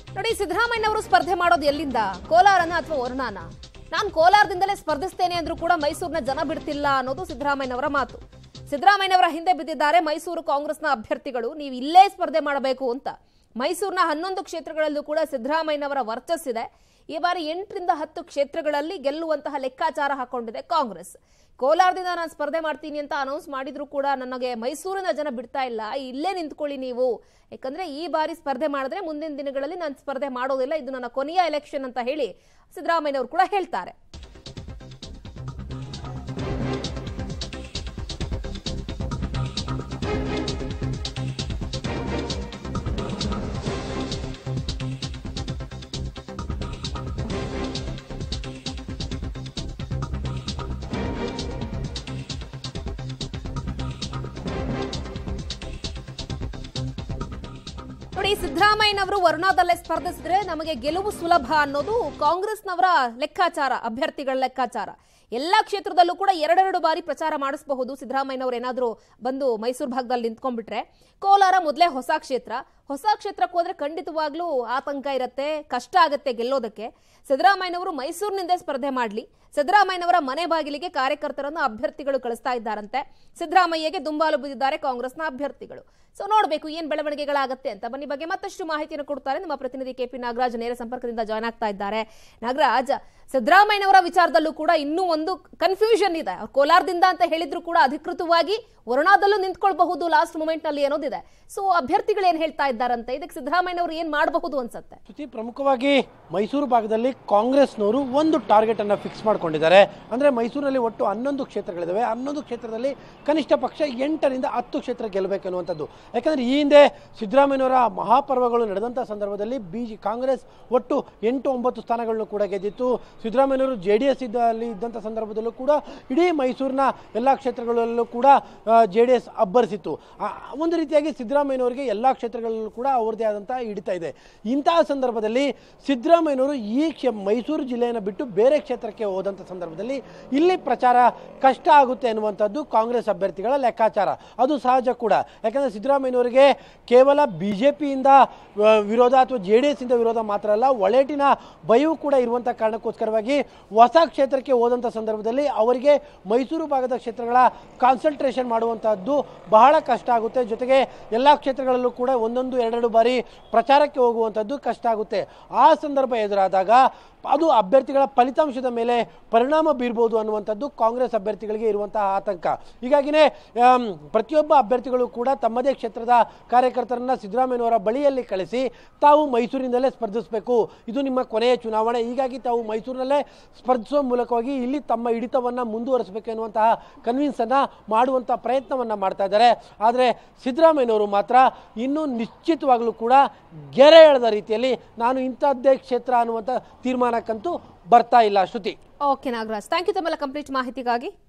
ನೋಡಿ ಸಿದ್ದರಾಮಯ್ಯನವರು ಸ್ಪರ್ಧೆ ಮಾಡೋದು ಎಲ್ಲಿಂದ ಕೋಲಾರನ ಅಥವಾ ವರ್ಣಾನ ನಾನು ಕೋಲಾರದಿಂದಲೇ ಸ್ಪರ್ಧಿಸ್ತೇನೆ ಅಂದ್ರೂ ಕೂಡ ಮೈಸೂರಿನ ಜನ ಬಿಡ್ತಿಲ್ಲ ಅನ್ನೋದು ಸಿದ್ದರಾಮಯ್ಯನವರ ಮಾತು ಸಿದ್ದರಾಮಯ್ಯನವರ ಹಿಂದೆ ಬಿದ್ದಿದ್ದಾರೆ ಮೈಸೂರು ಕಾಂಗ್ರೆಸ್ನ ಅಭ್ಯರ್ಥಿಗಳು ನೀವು ಇಲ್ಲೇ ಸ್ಪರ್ಧೆ ಮಾಡಬೇಕು ಅಂತ ಮೈಸೂರಿನ ಹನ್ನೊಂದು ಕ್ಷೇತ್ರಗಳಲ್ಲೂ ಕೂಡ ಸಿದ್ದರಾಮಯ್ಯನವರ ವರ್ಚಸ್ಸಿದೆ ಈ ಬಾರಿ ಎಂಟರಿಂದ ಹತ್ತು ಕ್ಷೇತ್ರಗಳಲ್ಲಿ ಗೆಲ್ಲುವಂತಹ ಲೆಕ್ಕಾಚಾರ ಹಾಕೊಂಡಿದೆ ಕಾಂಗ್ರೆಸ್ ಕೋಲಾರದಿಂದ ನಾನು ಸ್ಪರ್ಧೆ ಮಾಡ್ತೀನಿ ಅಂತ ಅನೌನ್ಸ್ ಮಾಡಿದ್ರು ಕೂಡ ನನಗೆ ಮೈಸೂರಿನ ಜನ ಬಿಡ್ತಾ ಇಲ್ಲ ಇಲ್ಲೇ ನಿಂತ್ಕೊಳ್ಳಿ ನೀವು ಯಾಕಂದ್ರೆ ಈ ಬಾರಿ ಸ್ಪರ್ಧೆ ಮಾಡಿದ್ರೆ ಮುಂದಿನ ದಿನಗಳಲ್ಲಿ ನಾನು ಸ್ಪರ್ಧೆ ಮಾಡೋದಿಲ್ಲ ಇದು ನನ್ನ ಕೊನೆಯ ಎಲೆಕ್ಷನ್ ಅಂತ ಹೇಳಿ ಸಿದ್ದರಾಮಯ್ಯನವರು ಕೂಡ ಹೇಳ್ತಾರೆ ನೋಡಿ ಸಿದ್ದರಾಮಯ್ಯನವರು ವರುಣಾದಲ್ಲೇ ಸ್ಪರ್ಧಿಸಿದ್ರೆ ನಮಗೆ ಗೆಲುವು ಸುಲಭ ಅನ್ನೋದು ಕಾಂಗ್ರೆಸ್ನವರ ಲೆಕ್ಕಾಚಾರ ಅಭ್ಯರ್ಥಿಗಳ ಲೆಕ್ಕಾಚಾರ ಎಲ್ಲ ಕ್ಷೇತ್ರದಲ್ಲೂ ಕೂಡ ಎರಡೆರಡು ಬಾರಿ ಪ್ರಚಾರ ಮಾಡಿಸಬಹುದು ಸಿದ್ದರಾಮಯ್ಯನವರು ಏನಾದರೂ ಬಂದು ಮೈಸೂರು ಭಾಗದಲ್ಲಿ ನಿಂತ್ಕೊಂಡ್ಬಿಟ್ರೆ ಕೋಲಾರ ಮೊದಲೇ ಹೊಸ ಕ್ಷೇತ್ರ ಹೊಸ ಕ್ಷೇತ್ರಕ್ಕೆ ಹೋದ್ರೆ ಖಂಡಿತವಾಗ್ಲೂ ಆತಂಕ ಇರುತ್ತೆ ಕಷ್ಟ ಆಗುತ್ತೆ ಗೆಲ್ಲೋದಕ್ಕೆ ಸಿದ್ದರಾಮಯ್ಯನವರು ಮೈಸೂರಿನಿಂದ ಸ್ಪರ್ಧೆ ಮಾಡಲಿ ಸಿದ್ದರಾಮಯ್ಯನವರ ಮನೆ ಬಾಗಿಲಿಗೆ ಕಾರ್ಯಕರ್ತರನ್ನು ಅಭ್ಯರ್ಥಿಗಳು ಕಳಿಸ್ತಾ ಇದ್ದಾರಂತೆ ಸಿದ್ದರಾಮಯ್ಯಗೆ ದುಂಬಾಲು ಬಿದ್ದಿದ್ದಾರೆ ಕಾಂಗ್ರೆಸ್ನ ಅಭ್ಯರ್ಥಿಗಳು ಸೊ ನೋಡಬೇಕು ಏನ್ ಬೆಳವಣಿಗೆಗಳಾಗತ್ತೆ ಅಂತ ಬನ್ನಿ ಬಗ್ಗೆ ಮತ್ತಷ್ಟು ಮಾಹಿತಿಯನ್ನು ಕೊಡ್ತಾರೆ ನಮ್ಮ ಪ್ರತಿನಿಧಿ ಕೆಪಿ ನಾಗರಾಜ್ ನೇರ ಸಂಪರ್ಕದಿಂದ ಜಾಯ್ನ್ ಆಗ್ತಾ ಇದ್ದಾರೆ ನಾಗರಾಜ್ ಸಿದ್ದರಾಮಯ್ಯನವರ ವಿಚಾರದಲ್ಲೂ ಕೂಡ ಇನ್ನೂ ಒಂದು ಕನ್ಫ್ಯೂಷನ್ ಇದೆ ಅವ್ರು ಕೋಲಾರದಿಂದ ಅಂತ ಹೇಳಿದ್ರು ಕೂಡ ಅಧಿಕೃತವಾಗಿ ವರುಣಾದಲ್ಲೂ ನಿಂತ್ಕೊಳ್ಬಹುದು ಲಾಸ್ಟ್ ಮೂಮೆಂಟ್ ನಲ್ಲಿ ಅನ್ನೋದಿದೆ ಸೊ ಅಭ್ಯರ್ಥಿಗಳು ಏನ್ ಹೇಳ್ತಾ ಇದ್ದಾರಂತೆ ಇದಕ್ಕೆ ಸಿದ್ದರಾಮಯ್ಯನವರು ಏನ್ ಮಾಡಬಹುದು ಅನ್ಸತ್ತೆ ಶ್ರುತಿ ಪ್ರಮುಖವಾಗಿ ಮೈಸೂರು ಭಾಗದಲ್ಲಿ ಕಾಂಗ್ರೆಸ್ನವರು ಒಂದು ಟಾರ್ಗೆಟ್ ಅನ್ನ ಫಿಕ್ಸ್ ಮಾಡ್ಕೊಂಡಿದ್ದಾರೆ ಅಂದ್ರೆ ಮೈಸೂರಿನಲ್ಲಿ ಒಟ್ಟು ಹನ್ನೊಂದು ಕ್ಷೇತ್ರಗಳಿದಾವೆ ಹನ್ನೊಂದು ಕ್ಷೇತ್ರದಲ್ಲಿ ಕನಿಷ್ಠ ಪಕ್ಷ ಎಂಟರಿಂದ ಹತ್ತು ಕ್ಷೇತ್ರ ಗೆಲ್ಲಬೇಕನ್ನುವಂಥದ್ದು ಯಾಕಂದ್ರೆ ಈ ಹಿಂದೆ ಸಿದ್ದರಾಮಯ್ಯನವರ ಮಹಾಪರ್ವಗಳು ನಡೆದಂಥ ಸಂದರ್ಭದಲ್ಲಿ ಬಿ ಜಿ ಕಾಂಗ್ರೆಸ್ ಒಟ್ಟು ಎಂಟು ಒಂಬತ್ತು ಸ್ಥಾನಗಳನ್ನು ಕೂಡ ಗೆದ್ದಿತ್ತು ಸಿದ್ದರಾಮಯ್ಯನವರು ಜೆ ಡಿ ಎಸ್ ಇದ್ದಲ್ಲಿ ಇದ್ದಂಥ ಸಂದರ್ಭದಲ್ಲೂ ಕೂಡ ಇಡೀ ಮೈಸೂರಿನ ಎಲ್ಲ ಕ್ಷೇತ್ರಗಳಲ್ಲೂ ಕೂಡ ಜೆ ಡಿ ಎಸ್ ಅಬ್ಬರಿಸಿತ್ತು ಆ, ಒಂದು ರೀತಿಯಾಗಿ ಸಿದ್ದರಾಮಯ್ಯನವರಿಗೆ ಎಲ್ಲ ಕ್ಷೇತ್ರಗಳಲ್ಲೂ ಕೂಡ ಅವ್ರದ್ದೇ ಆದಂಥ ಹಿಡಿತಾ ಇದೆ ಇಂತಹ ಸಂದರ್ಭದಲ್ಲಿ ಸಿದ್ದರಾಮಯ್ಯನವರು ಈ ಕ್ಷೇ ಮೈಸೂರು ಜಿಲ್ಲೆಯನ್ನು ಬಿಟ್ಟು ಬೇರೆ ಕ್ಷೇತ್ರಕ್ಕೆ ಹೋದಂಥ ಸಂದರ್ಭದಲ್ಲಿ ಇಲ್ಲಿ ಪ್ರಚಾರ ಕಷ್ಟ ಆಗುತ್ತೆ ಅನ್ನುವಂಥದ್ದು ಕಾಂಗ್ರೆಸ್ ಅಭ್ಯರ್ಥಿಗಳ ಲೆಕ್ಕಾಚಾರ ಅದು ಸಹಜ ಕೂಡ ಯಾಕಂದರೆ ಸಿದ್ದರಾಮಯ್ಯನವರಿಗೆ ಕೇವಲ ಬಿ ಜೆ ಪಿಯಿಂದ ವಿರೋಧ ಅಥವಾ ಜೆ ಡಿ ಎಸ್ ಇಂದ ವಿರೋಧ ಮಾತ್ರ ಅಲ್ಲ ಒಳೇಟಿನ ಭಯವೂ ಕೂಡ ಇರುವಂಥ ಕಾರಣಕ್ಕೋಸ್ಕರವಾಗಿ ಹೊಸ ಕ್ಷೇತ್ರಕ್ಕೆ ಹೋದಂಥ ಸಂದರ್ಭದಲ್ಲಿ ಅವರಿಗೆ ಮೈಸೂರು ಭಾಗದ ಕ್ಷೇತ್ರಗಳ ಕಾನ್ಸಂಟ್ರೇಷನ್ ಮಾಡುವಂತಹದ್ದು ಬಹಳ ಕಷ್ಟ ಆಗುತ್ತೆ ಜೊತೆಗೆ ಎಲ್ಲ ಕ್ಷೇತ್ರಗಳಲ್ಲೂ ಕೂಡ ಒಂದೊಂದು ಎರಡೆರಡು ಬಾರಿ ಪ್ರಚಾರಕ್ಕೆ ಹೋಗುವಂಥದ್ದು ಕಷ್ಟ ಆಗುತ್ತೆ ಆ ಸಂದರ್ಭ ಎದುರಾದಾಗ ಅದು ಅಭ್ಯರ್ಥಿಗಳ ಫಲಿತಾಂಶದ ಮೇಲೆ ಪರಿಣಾಮ ಬೀರ್ಬೋದು ಅನ್ನುವಂಥದ್ದು ಕಾಂಗ್ರೆಸ್ ಅಭ್ಯರ್ಥಿಗಳಿಗೆ ಇರುವಂತಹ ಆತಂಕ ಹೀಗಾಗಿನೇ ಆಮ್, ಪ್ರತಿಯೊಬ್ಬ ಅಭ್ಯರ್ಥಿಗಳು ಕೂಡ ತಮ್ಮದೇ ಕ್ಷೇತ್ರದ ಕಾರ್ಯಕರ್ತರನ್ನ ಸಿದ್ದರಾಮಯ್ಯನವರ ಬಳಿಯಲ್ಲಿ ಕಳಿಸಿ ತಾವು ಮೈಸೂರಿನಲ್ಲೇ ಸ್ಪರ್ಧಿಸಬೇಕು ಇದು ನಿಮ್ಮ ಕೊನೆಯ ಚುನಾವಣೆ ಹೀಗಾಗಿ ತಾವು ಮೈಸೂರಿನಲ್ಲೇ ಸ್ಪರ್ಧಿಸುವ ಮೂಲಕವಾಗಿ ಇಲ್ಲಿ ತಮ್ಮ ಹಿಡಿತವನ್ನು ಮುಂದುವರಿಸಬೇಕು ಎನ್ನುವಂತಹ ಕನ್ವಿನ್ಸನ್ನು ಮಾಡುವಂಥ ಪ್ರಯತ್ನವನ್ನು ಮಾಡ್ತಾ ಇದ್ದಾರೆ ಆದರೆ ಸಿದ್ದರಾಮಯ್ಯನವರು ಮಾತ್ರ ಇನ್ನೂ ನಿಶ್ಚಿತವಾಗಲೂ ಕೂಡ ಗೆರೆ ಎಳೆದ ರೀತಿಯಲ್ಲಿ ನಾನು ಇಂಥದ್ದೇ ಕ್ಷೇತ್ರ ಅನ್ನುವಂಥ ತೀರ್ಮಾನಕ್ಕಂತೂ ಬರ್ತಾ ಇಲ್ಲ Shruti okay Nagaraj thank you ತಮ್ಮೆಲ್ಲ ಕಂಪ್ಲೀಟ್ ಮಾಹಿತಿಗಾಗಿ